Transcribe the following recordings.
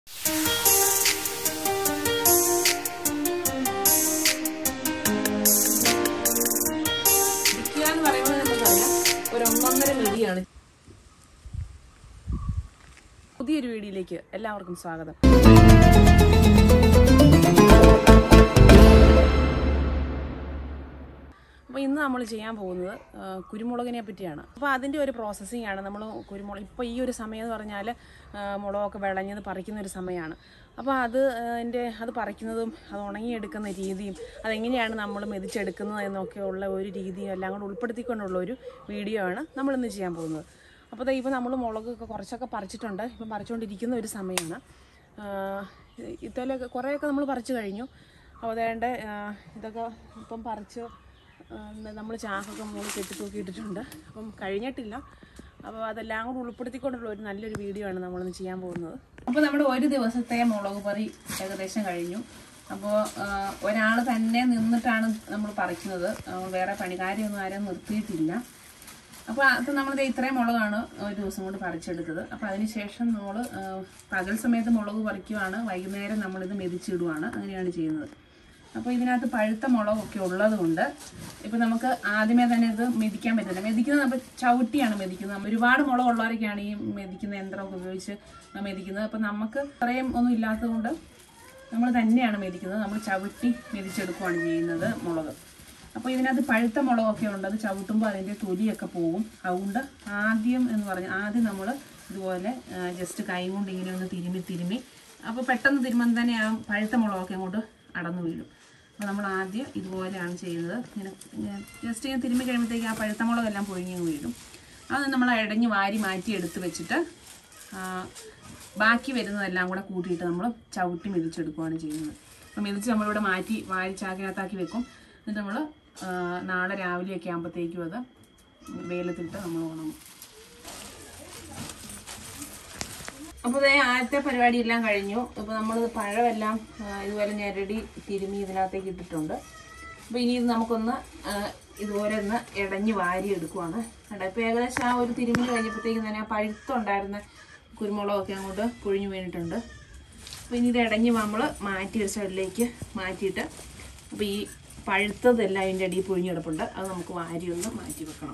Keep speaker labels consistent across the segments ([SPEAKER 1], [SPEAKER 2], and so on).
[SPEAKER 1] ഇടിക്കുക എന്ന് പറയുന്നത് നമുക്കറിയാം ഒരു ഒന്നൊന്നര മില്ലിയാണ് പുതിയൊരു വീഡിയോയിലേക്ക് എല്ലാവർക്കും സ്വാഗതം അപ്പോൾ ഇന്ന് നമ്മൾ ചെയ്യാൻ പോകുന്നത് ആ, കുരുമുളകിനെ പറ്റിയാണ് അപ്പോൾ അതിൻ്റെ ഒരു പ്രോസസ്സിംഗ് ആണ് നമ്മൾ കുരുമുളക് ഇപ്പോൾ ഈ ഒരു സമയം എന്ന് പറഞ്ഞാൽ ആ, മുളകൊക്കെ വിളഞ്ഞത് പറിക്കുന്ന ഒരു സമയമാണ് അപ്പോൾ അത് അതിൻ്റെ അത് പറിക്കുന്നതും അത് ഉണങ്ങിയെടുക്കുന്ന രീതിയും അതെങ്ങനെയാണ് നമ്മൾ മെതിച്ചെടുക്കുന്നത് എന്നൊക്കെയുള്ള ഒരു രീതിയും എല്ലാം കൂടെ ഉൾപ്പെടുത്തിക്കൊണ്ടുള്ള ഒരു വീഡിയോ ആണ് നമ്മളിന്ന് ചെയ്യാൻ പോകുന്നത് അപ്പോൾ ദേ ഇപ്പോൾ നമ്മൾ മുളകൊക്കെ കുറച്ചൊക്കെ പറിച്ചിട്ടുണ്ട് ഇപ്പം പറിച്ചുകൊണ്ടിരിക്കുന്ന ഒരു സമയമാണ് ഇത്തലൊക്കെ കുറേയൊക്കെ നമ്മൾ പറിച്ചു കഴിഞ്ഞു അപ്പോൾ അതേണ്ട ഇതൊക്കെ ഇപ്പം പറിച്ച് നമ്മൾ ചാക്കൊക്കെ മുകളിൽ കെട്ടി തൂക്കിയിട്ടിട്ടുണ്ട് അപ്പം കഴിഞ്ഞിട്ടില്ല അപ്പോൾ അതെല്ലാം കൂടെ ഉൾപ്പെടുത്തിക്കൊണ്ടുള്ള ഒരു നല്ലൊരു വീഡിയോ ആണ് നമ്മളിന്ന് ചെയ്യാൻ പോകുന്നത് അപ്പോൾ നമ്മുടെ ഒരു ദിവസത്തെ മുളക് പറി ഏകദേശം കഴിഞ്ഞു അപ്പോൾ ഒരാൾ തന്നെ നിന്നിട്ടാണ് നമ്മൾ പറിക്കുന്നത് ആ, വേറെ പണിക്കാരെയൊന്നും ആരും നിർത്തിയിട്ടില്ല അപ്പോൾ അത് നമ്മൾ ഇത്രയും മുളകാണ് ഒരു ദിവസം കൊണ്ട് പറിച്ചെടുത്തത് അപ്പോൾ അതിനുശേഷം നമ്മൾ പകൽ സമയത്ത് മുളക് പറിക്കുവാണ് വൈകുന്നേരം നമ്മളിത് മെതിച്ചിടുവാണ് അങ്ങനെയാണ് ചെയ്യുന്നത് അപ്പോൾ ഇതിനകത്ത് പഴുത്ത മുളകൊക്കെ ഉള്ളത് കൊണ്ട് ഇപ്പം നമുക്ക് ആദ്യമേ തന്നെ ഇത് മെതിക്കാൻ പറ്റില്ല മെതിക്കുന്നത് നമ്മൾ ചവിട്ടിയാണ് മെതിക്കുന്നത് നമ്മൾ ഒരുപാട് മുളക് ഉള്ളവരൊക്കെയാണ് ഈ മെതിക്കുന്ന യന്ത്രമൊക്കെ ഉപയോഗിച്ച് മെതിക്കുന്നത് അപ്പം നമുക്ക് അത്രയും ഒന്നും ഇല്ലാത്തത് കൊണ്ട് നമ്മൾ തന്നെയാണ് മെതിക്കുന്നത് നമ്മൾ ചവിട്ടി മെതിച്ചെടുക്കുകയാണ് ചെയ്യുന്നത് മുളക് അപ്പോൾ ഇതിനകത്ത് പഴുത്ത മുളകൊക്കെ ഉണ്ട് അത് ചവിട്ടുമ്പോൾ അതിൻ്റെ തൊലിയൊക്കെ പോകും അതുകൊണ്ട് ആദ്യം എന്ന് പറഞ്ഞാൽ ആദ്യം നമ്മൾ ഇതുപോലെ ജസ്റ്റ് കൈ കൊണ്ട് ഇങ്ങനെ ഒന്ന് തിരുമ്മി തിരുമ്മി അപ്പോൾ പെട്ടെന്ന് തിരുമ്മാൻ തന്നെ ആ പഴുത്ത മുളകൊക്കെ അങ്ങോട്ട് അടന്നു വീഴും അപ്പോൾ നമ്മൾ ആദ്യം ഇതുപോലെയാണ് ചെയ്യുന്നത് ഇങ്ങനെ ജസ്റ്റ് ഇങ്ങനെ തിരുമ്മി കഴിയുമ്പോഴത്തേക്ക് ആ പഴുത്ത മുളകെല്ലാം പൊഴിഞ്ഞ് അങ്ങ് വീഴും അത് നമ്മൾ ഇടഞ്ഞ് വാരി മാറ്റി എടുത്ത് വെച്ചിട്ട് ആ, ബാക്കി വരുന്നതെല്ലാം കൂടെ കൂട്ടിയിട്ട് നമ്മൾ ചവിട്ടി മെതിച്ചെടുക്കുകയാണ് ചെയ്യുന്നത് അപ്പോൾ മെതിച്ച് നമ്മളിവിടെ മാറ്റി വാരി ചാക്കിനകത്താക്കി വെക്കും എന്നിട്ട് നമ്മൾ നാളെ രാവിലെയൊക്കെ ആകുമ്പോഴത്തേക്കും അത് വെയിലത്തിട്ട് നമ്മൾ ഉണങ്ങും അപ്പോൾ ഇതേ ആദ്യത്തെ പരിപാടി എല്ലാം കഴിഞ്ഞു ഇപ്പോൾ നമ്മൾ പഴമെല്ലാം ആ, ഇതുപോലെ ഞെരടി തിരുമ്മി ഇതിനകത്തേക്ക് ഇട്ടിട്ടുണ്ട് അപ്പോൾ ഇനി ഇത് നമുക്കൊന്ന് ആ, ഇതുപോലെ ഒന്ന് ഇടഞ്ഞ് വാരി എടുക്കുവാണ് കേട്ടോ ഇപ്പോൾ ഏകദേശം ആ ഒരു തിരുമ്മി കഴിഞ്ഞപ്പോഴത്തേക്കും തന്നെ ആ പഴുത്തുണ്ടായിരുന്ന കുരുമുളകൊക്കെ അങ്ങോട്ട് പൊഴിഞ്ഞു വീണിട്ടുണ്ട് അപ്പോൾ ഇനി ഇത് ഇടഞ്ഞ് നമ്മൾ മാറ്റി ഒരു സൈഡിലേക്ക് മാറ്റിയിട്ട് അപ്പോൾ ഈ പഴുത്തതെല്ലാം അതിൻ്റെ അടിയിൽ പൊഴിഞ്ഞ് കിടപ്പുണ്ട് അത് നമുക്ക് വാരി ഒന്ന് മാറ്റി വെക്കണം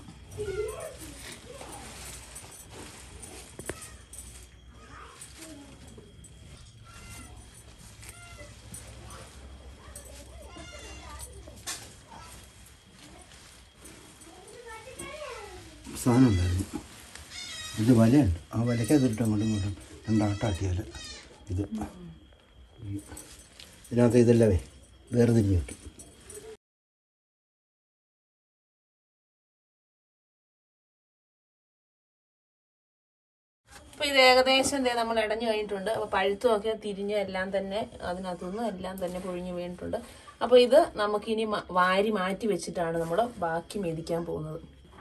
[SPEAKER 2] സാധനം ഉണ്ടായിരുന്നു ഇത് വലയുണ്ട് ആ വലയ്ക്കകത്തിട്ട് അങ്ങോട്ടും ഇങ്ങോട്ടും രണ്ടാട്ടാട്ടിയാൽ ഇത് ഈ ഇതിനകത്ത് ഇതെല്ലാവേ വേർതിരിഞ്ഞ് കിട്ടും
[SPEAKER 1] അപ്പൊ ഇത് ഏകദേശം ദേ നമ്മൾ ഇടഞ്ഞു കഴിഞ്ഞിട്ടുണ്ട് അപ്പൊ പഴുത്തുമൊക്കെ തിരിഞ്ഞ് എല്ലാം തന്നെ അതിനകത്തുനിന്ന് എല്ലാം തന്നെ പൊഴിഞ്ഞു വീണിട്ടുണ്ട് അപ്പൊ ഇത് നമുക്കിനി മ- വാരി മാറ്റി വെച്ചിട്ടാണ് നമ്മൾ ബാക്കി മെതിക്കാൻ പോകുന്നത്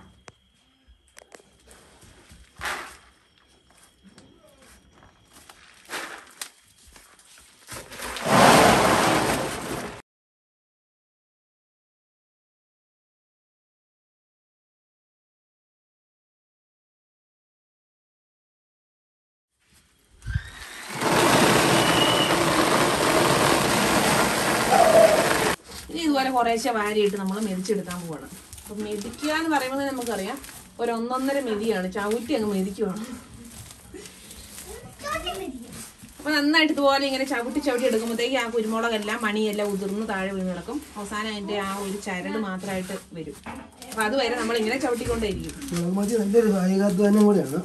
[SPEAKER 1] ഇനി ഇതുപോലെ കുറേശ്ശെ വാരിയിട്ട് നമ്മൾ മെതിച്ചെടുക്കാൻ പോകണം അപ്പം മെതിക്കുക എന്ന് പറയുന്നത് നമുക്കറിയാം ഒരു ഒന്നൊന്നര മെതിയാണ് ചവിട്ടി അങ്ങ് മെതിക്കുവാണ് അപ്പൊ നന്നായിട്ട് ഇതുപോലെ ഇങ്ങനെ ചവിട്ടി ചവിട്ടി എടുക്കുമ്പോഴത്തേക്ക് ആ കുരുമുളകെല്ലാം മണിയെല്ലാം ഉതിർന്ന് താഴെ വീണ് കിടക്കും അവസാനം അതിന്റെ ആ ഒരു ചരട് മാത്രമായിട്ട് വരും അപ്പൊ അതുവരെ നമ്മൾ ഇങ്ങനെ ചവിട്ടിക്കൊണ്ടേയിരിക്കും
[SPEAKER 2] മതി നല്ലൊരു കായികാധ്വാനം കൂടെയാണ്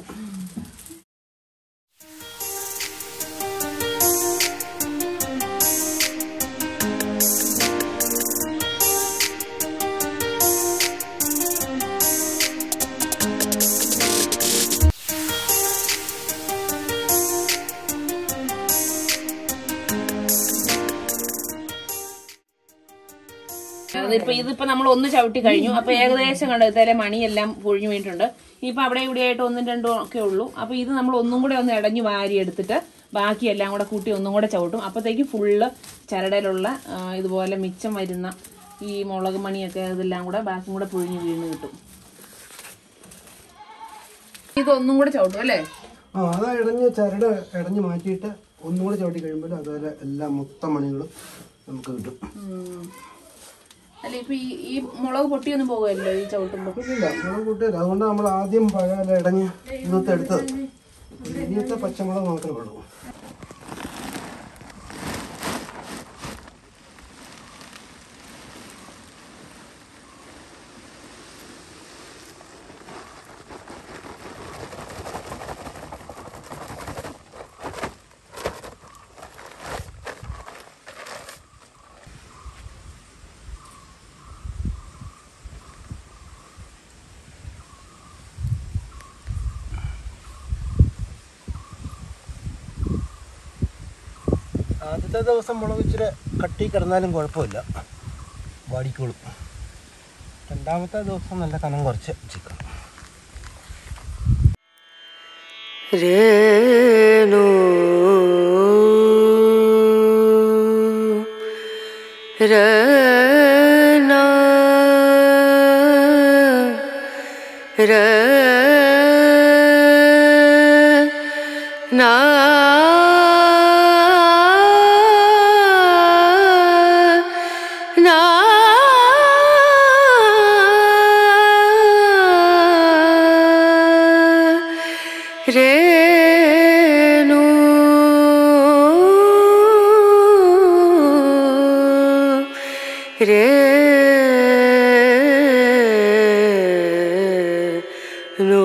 [SPEAKER 1] അതിപ്പോ ഇതിപ്പോ നമ്മൾ ഒന്ന് ചവിട്ടി കഴിഞ്ഞു അപ്പൊ ഏകദേശം കണ്ടോ ഇതേ മണിയെല്ലാം പൊഴിഞ്ഞു വീണിട്ടുണ്ട് ഇപ്പൊ അവിടെ ഇവിടെ ആയിട്ട് ഒന്നും രണ്ടും ഒക്കെ ഉള്ളൂ അപ്പൊ ഇത് നമ്മൾ ഒന്നും കൂടെ ഒന്ന് ഇടഞ്ഞു വാരി എടുത്തിട്ട് ബാക്കി എല്ലാം കൂടെ കൂട്ടി ഒന്നും കൂടെ ചവിട്ടും അപ്പത്തേക്ക് ഫുള്ള് ചരടയിലുള്ള ആ, ഇതുപോലെ മിച്ചം വരുന്ന ഈ മുളക് മണിയൊക്കെ ഇതെല്ലാം കൂടെ ബാക്കിയും കൂടെ പൊഴിഞ്ഞു വീണ് കിട്ടും ഇതൊന്നും കൂടെ ചവിട്ടും അല്ലേ
[SPEAKER 2] ആ അതാ ഇടഞ്ഞ് ചരട് ഇടഞ്ഞ് മാറ്റിയിട്ട് ഒന്നുകൂടെ ചവിട്ടി കഴിയുമ്പോൾ അതുപോലെ എല്ലാ മൊത്തം മണികളും നമുക്ക് കിട്ടും
[SPEAKER 1] ഉം. അല്ല ഇപ്പൊ ഈ ഈ മുളക് പൊട്ടിയൊന്നും പോകുമല്ലോ ഈ ചവിട്ടുമ്പോ
[SPEAKER 2] ഇല്ല മുളക് കൂട്ടില്ല അതുകൊണ്ട് നമ്മൾ ആദ്യം പഴയ ഇടഞ്ഞ് ഇന്നത്തെ എടുത്തത് ഇനിയത്തെ പച്ചമുളക് മാത്രമേ ഉള്ളൂ ആദ്യത്തെ ദിവസം മുളക് ഇച്ചിരി കട്ടി കിടന്നാലും കുഴപ്പമില്ല വാടിക്കോളും രണ്ടാമത്തെ ദിവസം നല്ല കനം കുറച്ച് ചിക്കൻ
[SPEAKER 3] രേണു രന രന രേണു രേണു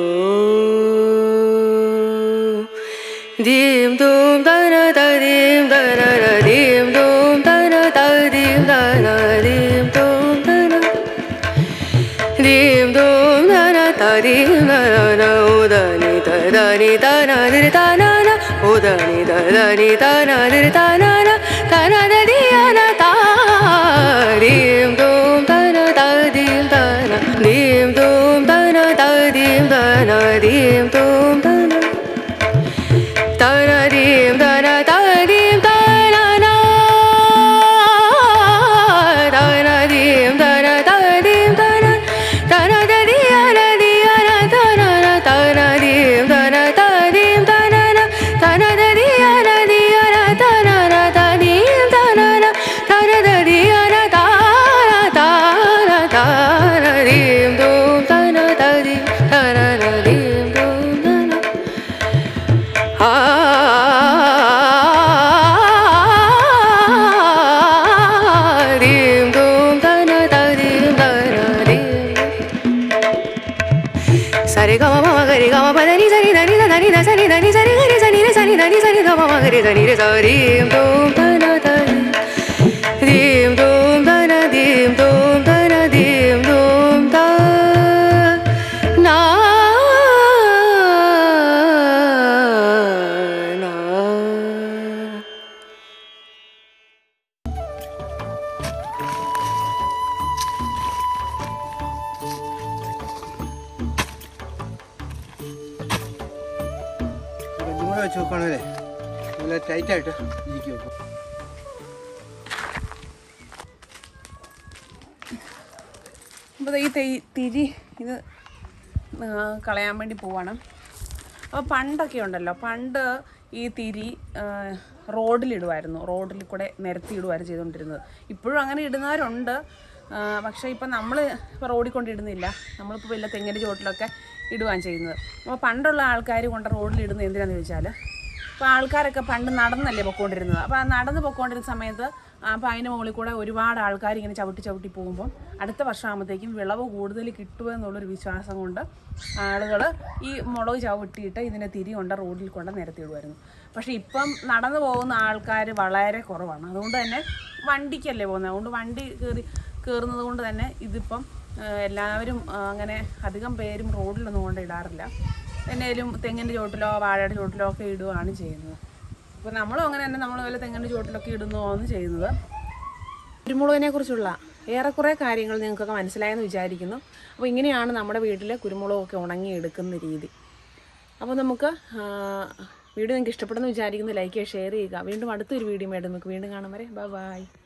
[SPEAKER 3] ദീം ദൂം ദന ദീം ദന ദീം ദൂം ദന ദീം ദന ദീം ദൂം ദന ദീം ദൂം ദന ദീം ദന ഉദനി ദനി ദന ദിരി ദന ഉദനി ദനി ദന ദിരി ദന ദന ദിയന താ ദീം ദൂം ദന ദീം ദന ദീം ദൂം ദന ദീം ദന ദീം ദൂം ദന തനരീം തന തനരീം തനന തനരീം തന തനരീം തന തനദരിയന ദിയന തനന തനരീം തന തനരീം തനന തനദരിയന ദിയന തനന തനീം തനന തനദരിയന താന താന താനരീം ദൂം തന തരി തനനരീം ദൂം തന ദീം ദൂം തന തരീം തന ദീം സരി ഗമ മമ ഗരി ഗമ പദനി സരി ധനി ധനി ധ സരി ധനി സരി ഗരി സനി ര സനി ധനി സനി ധ മമ ഗരി ധനി ര സരീം ദൂം തന തരി ദീം ദൂം തന ദീം ദൂം തന ദീം ദൂം ത നാ നാ
[SPEAKER 2] രണ്ടും കൂടെ വെച്ച് നോക്കുകയാണല്ലേ നല്ല ടൈറ്റായിട്ട് ഇരിക്കും
[SPEAKER 1] അപ്പോൾ ഈ തെയ് തിരി ഇത് ആ, കളയാൻ വേണ്ടി പോവാണ് അപ്പോൾ പണ്ടൊക്കെ ഉണ്ടല്ലോ പണ്ട് ഈ തിരി ആ, റോഡിലിടുമായിരുന്നു റോഡിൽ കൂടെ നിരത്തി ഇടുമായിരുന്നു ചെയ്തുകൊണ്ടിരുന്നത് ഇപ്പോഴും അങ്ങനെ ഇടുന്നവരുണ്ട് ആ, പക്ഷേ ഇപ്പം നമ്മൾ ഇപ്പോൾ റോഡിൽ കൊണ്ടിടുന്നില്ല നമ്മളിപ്പോൾ വല്ല തെങ്ങിൻ്റെ ചുവട്ടിലൊക്കെ ഇടുകയാണ് ചെയ്യുന്നത് അപ്പോൾ പണ്ടുള്ള ആൾക്കാർ കൊണ്ട് റോഡിൽ ഇടുന്നത് എന്തിനാണെന്ന് ചോദിച്ചാൽ അപ്പോൾ ആൾക്കാരൊക്കെ പണ്ട് നടന്നല്ലേ പൊക്കോണ്ടിരുന്നത് അപ്പോൾ ആ നടന്ന് പൊക്കോണ്ടിരുന്ന സമയത്ത് അപ്പോൾ അതിൻ്റെ മുകളിൽ കൂടെ ഒരുപാട് ആൾക്കാർ ഇങ്ങനെ ചവിട്ടി ചവിട്ടി പോകുമ്പോൾ അടുത്ത വർഷം ആകുമ്പോഴത്തേക്കും വിളവ് കൂടുതൽ കിട്ടുമെന്നുള്ളൊരു വിശ്വാസം കൊണ്ട് ആളുകൾ ഈ മുളക് ചവിട്ടിയിട്ട് ഇതിനെ തിരി കൊണ്ട് റോഡിൽ കൊണ്ട് നിരത്തിയിടുമായിരുന്നു പക്ഷേ ഇപ്പം നടന്നു പോകുന്ന ആൾക്കാർ വളരെ കുറവാണ് അതുകൊണ്ട് തന്നെ വണ്ടിക്കല്ലേ പോകുന്നത് അതുകൊണ്ട് വണ്ടി കയറി കയറുന്നത് കൊണ്ട് തന്നെ ഇതിപ്പം ആ, എല്ലാവരും ആ, അങ്ങനെ അധികം പേരും റോഡിലൊന്നും കൊണ്ട് ഇടാറില്ല എന്നേലും തെങ്ങിൻ്റെ ചോട്ടിലോ വാഴയുടെ ചോട്ടിലോ ഒക്കെ ഇടുകയാണ് ചെയ്യുന്നത് അപ്പോൾ നമ്മളും അങ്ങനെ തന്നെ നമ്മൾ വല്ല തെങ്ങിൻ്റെ ചോട്ടിലൊക്കെ ഇടുന്നതാണ് ചെയ്യുന്നത് കുരുമുളകിനെ കുറിച്ചുള്ള ഏറെക്കുറെ കാര്യങ്ങൾ നിങ്ങൾക്കൊക്കെ മനസ്സിലായെന്ന് വിചാരിക്കുന്നു അപ്പോൾ ഇങ്ങനെയാണ് നമ്മുടെ വീട്ടിലെ കുരുമുളകൊക്കെ ഉണങ്ങിയെടുക്കുന്ന രീതി അപ്പോൾ നമുക്ക് ആ, വീഡിയോ നിങ്ങൾക്ക് ഇഷ്ടപ്പെടുന്നു വിചാരിക്കുന്നു ലൈക്ക് ചെയ്യുക ഷെയർ ചെയ്യുക വീണ്ടും അടുത്തൊരു വീഡിയോ ആയിട്ട് നമുക്ക് വീണ്ടും കാണാൻ വരെ ബൈ ബൈ